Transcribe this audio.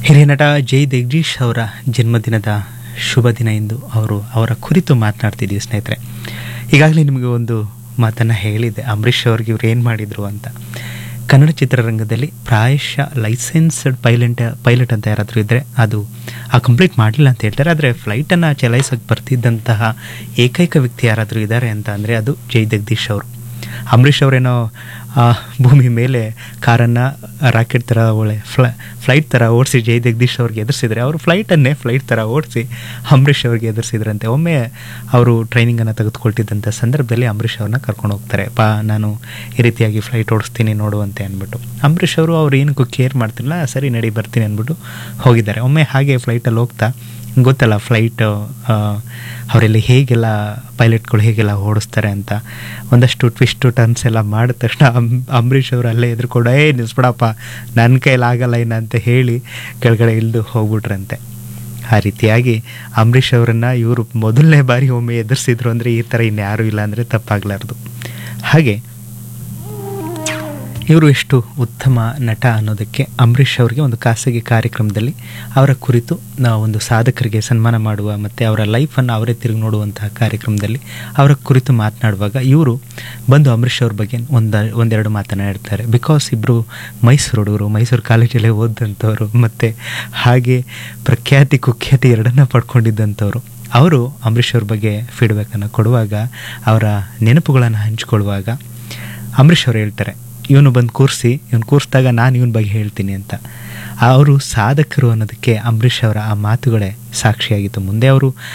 ಹಿರಿಯ ನಟ ಜೈ ಜಗದೀಶ್ ಅವರ ಜನ್ಮದಿನದ ಶುಭ ದಿನ ಎಂದು ಅವರು ಅವರ ಕುರಿತು ಮಾತನಾಡ್ತಿದ್ದೀವಿ ಸ್ನೇಹಿತರೆ ಈಗಾಗಲೇ ನಿಮಗೆ ಒಂದು ಮಾತನ್ನು ಹೇಳಿದೆ ಅಂಬರೀಷ್ ಅವ್ರಿಗೆ ಇವ್ರು ಏನು ಮಾಡಿದರು ಅಂತ ಕನ್ನಡ ಚಿತ್ರರಂಗದಲ್ಲಿ ಪ್ರಾಯಶಃ ಲೈಸೆನ್ಸ್ಡ್ ಪೈಲಟ್ ಪೈಲಟ್ ಅಂತ ಯಾರಾದರೂ ಇದ್ದರೆ ಅದು ಆ ಕಂಪ್ಲೀಟ್ ಮಾಡಲಿಲ್ಲ ಅಂತ ಹೇಳ್ತಾರೆ ಆದರೆ ಫ್ಲೈಟನ್ನು ಚಲಾಯಿಸೋಕ್ಕೆ ಬರ್ತಿದ್ದಂತಹ ಏಕೈಕ ವ್ಯಕ್ತಿ ಯಾರಾದರೂ ಇದ್ದಾರೆ ಅಂತ ಅಂದರೆ ಅದು ಜೈ ಜಗದೀಶ್ ಅವರು ಅಂಬರೀಷ್ ಅವರೇನೋ ಆ, ಭೂಮಿ ಮೇಲೆ ಕಾರನ್ನು ರಾಕೆಟ್ ಥರ ಒಳ್ಳೆ ಫ್ಲ ಫ್ಲೈಟ್ ಥರ ಓಡಿಸಿ ಜೈ ಜಗದೀಶ್ ಅವ್ರಿಗೆ ಎದುರಿಸಿದ್ರೆ ಅವರು ಫ್ಲೈಟನ್ನೇ ಫ್ಲೈಟ್ ಥರ ಓಡಿಸಿ ಅಂಬರೀಷ್ ಅವ್ರಿಗೆ ಎದುರಿಸಿದ್ರಂತೆ ಒಮ್ಮೆ ಅವರು ಟ್ರೈನಿಂಗನ್ನು ತೆಗೆದುಕೊಳ್ತಿದ್ದಂಥ ಸಂದರ್ಭದಲ್ಲಿ ಅಂಬರೀಷ್ ಅವ್ರನ್ನ ಕರ್ಕೊಂಡು ಹೋಗ್ತಾರೆ ಪಾ ನಾನು ಈ ರೀತಿಯಾಗಿ ಫ್ಲೈಟ್ ಓಡಿಸ್ತೀನಿ ನೋಡುವಂತೆ ಅಂದ್ಬಿಟ್ಟು ಅಂಬರೀಷ್ ಅವರು ಅವ್ರು ಏನಕ್ಕೂ ಕೇರ್ ಮಾಡ್ತಿಲ್ಲ ಸರಿ ನಡಿ ಬರ್ತೀನಿ ಅಂದ್ಬಿಟ್ಟು ಹೋಗಿದ್ದಾರೆ ಒಮ್ಮೆ ಹಾಗೆ ಫ್ಲೈಟಲ್ಲಿ ಹೋಗ್ತಾ ಗೊತ್ತಲ್ಲ ಫ್ಲೈಟ್ ಅವರೆಲ್ಲ ಹೇಗೆಲ್ಲ ಪೈಲಟ್ಗಳು ಹೇಗೆಲ್ಲ ಓಡಿಸ್ತಾರೆ ಅಂತ ಒಂದಷ್ಟು ಟ್ವಿಸ್ಟು ಟರ್ನ್ಸ್ ಎಲ್ಲ ಮಾಡಿದ ತಕ್ಷಣ ಅಂ ಅಂಬರೀಷ್ ಅವರು ಅಲ್ಲೇ ಎದುರುಕೊಂಡು ಏ ನಿಲ್ಸ್ಬಿಡಪ್ಪ ನನ್ನ ಕೈಯಲ್ಲಿ ಆಗಲ್ಲ ಇನ್ನು ಅಂತ ಹೇಳಿ ಕೆಳಗಡೆ ಇಳಿದು ಹೋಗ್ಬಿಟ್ರಂತೆ ಆ ರೀತಿಯಾಗಿ ಅಂಬರೀಷ್ ಅವರನ್ನು ಇವರು ಮೊದಲನೇ ಬಾರಿ ಒಮ್ಮೆ ಎದುರಿಸಿದ್ರು ಅಂದರೆ ಈ ಥರ ಇನ್ಯಾರೂ ಇಲ್ಲ ಅಂದರೆ ತಪ್ಪಾಗಲಾರ್ದು ಹಾಗೆ ಇವರು ಎಷ್ಟು ಉತ್ತಮ ನಟ ಅನ್ನೋದಕ್ಕೆ ಅಂಬರೀಷ್ ಅವರಿಗೆ ಒಂದು ಖಾಸಗಿ ಕಾರ್ಯಕ್ರಮದಲ್ಲಿ ಅವರ ಕುರಿತು ನಾವು ಒಂದು ಸಾಧಕರಿಗೆ ಸನ್ಮಾನ ಮಾಡುವ ಮತ್ತು ಅವರ ಲೈಫನ್ನು ಅವರೇ ತಿರುಗಿ ನೋಡುವಂತಹ ಕಾರ್ಯಕ್ರಮದಲ್ಲಿ ಅವರ ಕುರಿತು ಮಾತನಾಡುವಾಗ ಇವರು ಬಂದು ಅಂಬರೀಷ್ ಅವ್ರ ಬಗ್ಗೆ ಒಂದು ಒಂದೆರಡು ಮಾತನಾಡ್ತಾರೆ ಬಿಕಾಸ್ ಇಬ್ಬರು ಮೈಸೂರು ಹುಡುಗರು ಮೈಸೂರು ಕಾಲೇಜಲ್ಲೇ ಓದಂಥವ್ರು ಮತ್ತು ಹಾಗೆ ಪ್ರಖ್ಯಾತಿ ಕುಖ್ಯಾತಿ ಎರಡನ್ನ ಪಡ್ಕೊಂಡಿದ್ದಂಥವ್ರು ಅವರು ಅಂಬರೀಷ್ ಅವ್ರ ಬಗ್ಗೆ ಫೀಡ್ಬ್ಯಾಕನ್ನು ಕೊಡುವಾಗ ಅವರ ನೆನಪುಗಳನ್ನು ಹಂಚಿಕೊಳ್ಳುವಾಗ ಅಂಬರೀಷ್ ಅವರು ಹೇಳ್ತಾರೆ ಇವನು ಬಂದು ಕೂರಿಸಿ ಇವನು ಕೂರಿಸಿದಾಗ ನಾನು ಇವನ ಬಗ್ಗೆ ಹೇಳ್ತೀನಿ ಅಂತ ಅವರು ಸಾಧಕರು ಅನ್ನೋದಕ್ಕೆ ಅಂಬರೀಷ್ ಅವರ ಆ ಮಾತುಗಳೇ ಸಾಕ್ಷಿಯಾಗಿತ್ತು ಮುಂದೆ ಅವರು